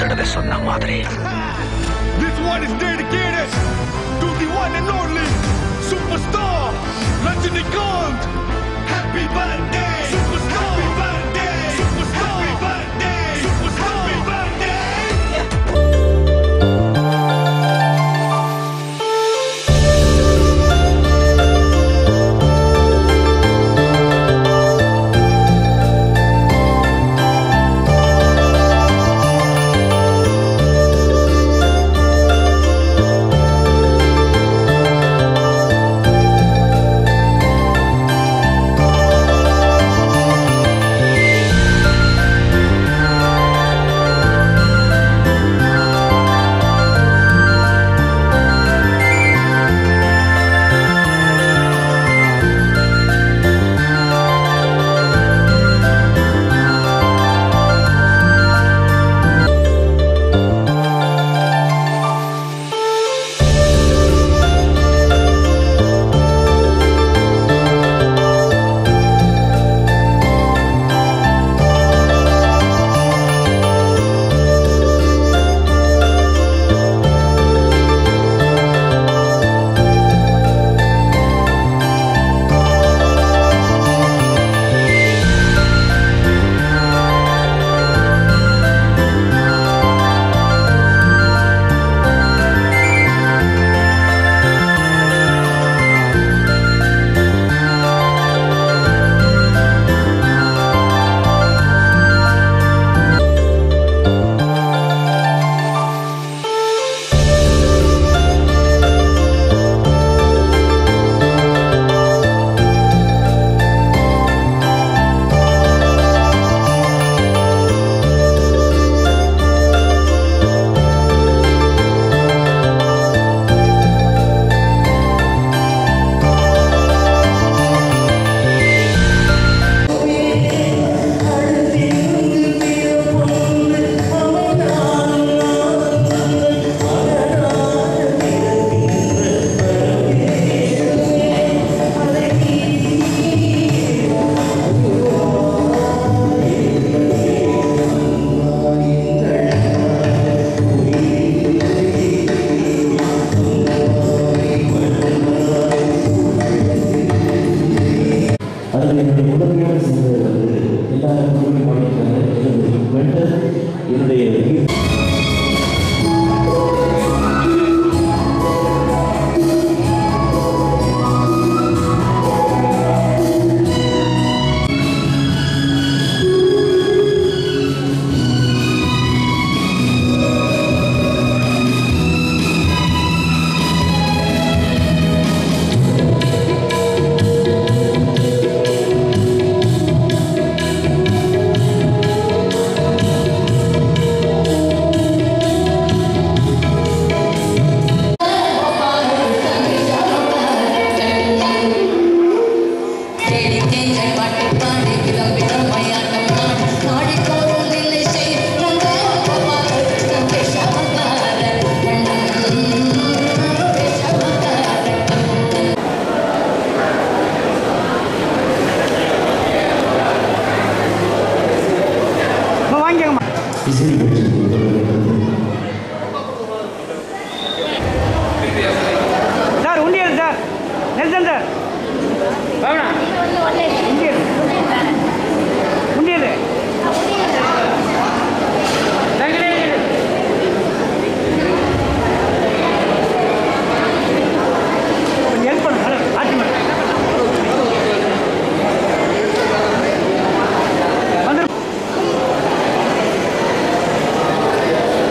தடவை சொன்ன மாதிரி This one is dedicated to the one and only superstar Rajinikanth. Happy birthday, superstar. Happy birthday, superstar. Happy birthday, superstar. Happy birthday. அதில் என்னுடைய உடமையோடு சேர்ந்தது வந்து எல்லா குழுவையும் பண்ணியிருக்காங்க என்னுடைய மென்டர் என்னுடைய இசை நிகழ்ச்சி தொடர்கிறது சார் உண்டியல் சார் நெல்சன் சார் வாங்கண்ணா உண்டியல் உண்டியல் கொஞ்சம் ஹெல்ப் பண்ணுங்க ஆட்சி வந்து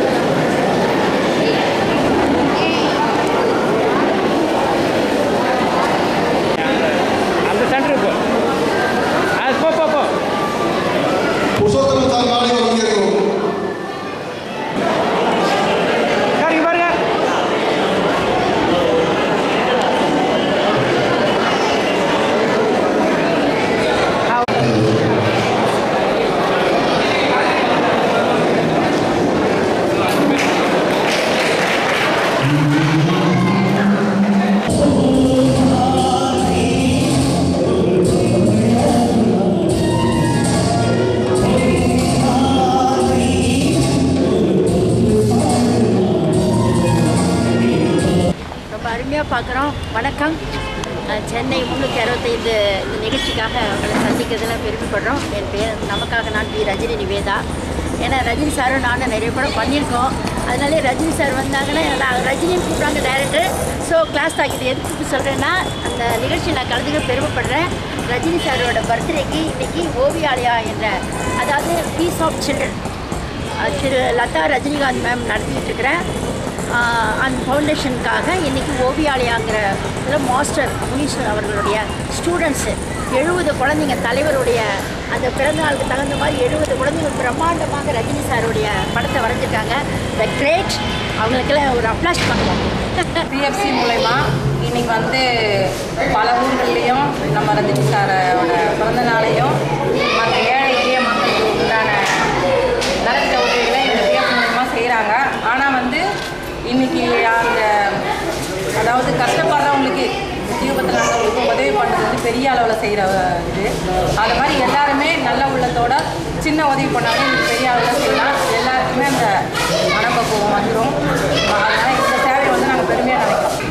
பார்க்குறோம் வணக்கம் அஹ், சென்னை முந்நூற்றி அறுபத்தைந்து இந்த நிகழ்ச்சிக்காக உங்களை சந்திக்கிறதுல பெருமைப்படுறோம் என் பேர் நமக்காக நான் பி ரஜினி நிவேதா ஏன்னா ரஜினி சாரும் நானும் நிறைய படம் பண்ணியிருக்கோம் அதனாலே ரஜினி சார் வந்தாங்கன்னா நான் ரஜினின்னு கூப்பிட்றாங்க டைரக்டர் ஸோ கிளாஸ் தாக்கிது எதுக்கு சொல்கிறேன்னா அந்த நிகழ்ச்சி நான் கலந்துக்க பெருமைப்படுறேன் ரஜினி சாரோட பர்த்டேக்கு இன்னைக்கு ஓவியாலயா என்ற அதாவது பீஸ் ஆஃப் சில்ட்ரன் அஹ் திரு லதா ரஜினிகாந்த் மேம் நடத்திட்டு இருக்கிறேன் ஆஹ் அந்த ஃபவுண்டேஷனுக்காக இன்றைக்கி ஓவியாலயாங்கிற இதில் மாஸ்டர் முனீஷ் அவர்களுடைய ஸ்டூடெண்ட்ஸு எழுபது குழந்தைங்க தலைவருடைய அந்த பிறந்தநாளுக்கு தகுந்த மாதிரி எழுபது குழந்தைங்க பிரம்மாண்டமாக ரஜினி சாருடைய படத்தை வரைஞ்சிருக்காங்க த கிரேட் அவங்களுக்கெல்லாம் ஒரு அப்ளாஸ் பண்ணுவோம் பிஎஃப்சி மூலயமா இன்னைக்கு வந்து பல ஊர்கள்லேயும் நம்ம ரஜினி சாரோட பிறந்த நாளையும் மற்ற ஏழை எளிய மக்களுக்கு உண்டான நலத்திட்ட உதவிகளை இந்த பிஎஃப் மூலயமா செய்கிறாங்க ஆனால் வந்து இன்னைக்கு அந்த அதாவது கஷ்டப்படுறவங்களுக்கு தீபத்தில் நடந்தவங்களுக்கு உதவி பண்ணுறது வந்து பெரிய அளவில் செய்கிற இது அது மாதிரி எல்லாருமே நல்ல உள்ளத்தோட சின்ன உதவி பண்ணாலும் இன்னைக்கு பெரிய அளவில் செய்யலாம் எல்லாருக்குமே அந்த மனப்பக்குவம் வந்துடும் அதனால் இந்த சேவையை வந்து நாங்கள் பெருமையாக நினைக்கிறோம்